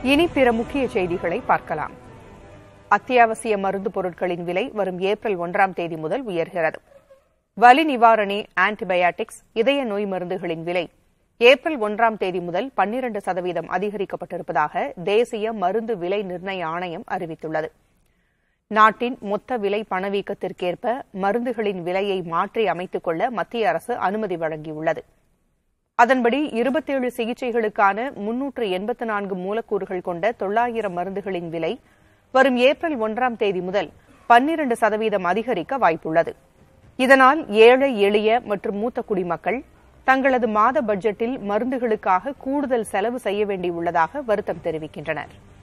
இனி பிற முக்கிய செய்திகளை பார்க்கலாம் அத்தியாவசிய மருந்து பொருட்களின் விலை வரும் ஏப்ரல் ஒன்றாம் தேதி முதல் உயர்கிறது வலி நிவாரணி ஆன்டிபயாட்டிக்ஸ் இதய நோய் மருந்துகளின் விலை ஏப்ரல் ஒன்றாம் தேதி முதல் பன்னிரண்டு சதவீதம் அதிகரிக்கப்பட்டிருப்பதாக தேசிய மருந்து விலை நிர்ணய ஆணையம் அறிவித்துள்ளது நாட்டின் மொத்த விலை பணவீக்கத்திற்கேற்ப மருந்துகளின் விலையை மாற்றி அமைத்துக் கொள்ள மத்திய அரசு அனுமதி வழங்கியுள்ளது அதன்படி இருபத்தேழு சிகிச்சைகளுக்கான முன்னூற்று எண்பத்து நான்கு மூலக்கூறுகள் கொண்ட தொள்ளாயிரம் மருந்துகளின் விலை வரும் ஏப்ரல் ஒன்றாம் தேதி முதல் பன்னிரண்டு சதவீதம் அதிகரிக்க வாய்ப்புள்ளது இதனால் ஏழை எளிய மற்றும் மூத்த குடிமக்கள் தங்களது மாத பட்ஜெட்டில் மருந்துகளுக்காக கூடுதல் செலவு செய்ய வேண்டியுள்ளதாக வருத்தம் தெரிவிக்கின்றனர்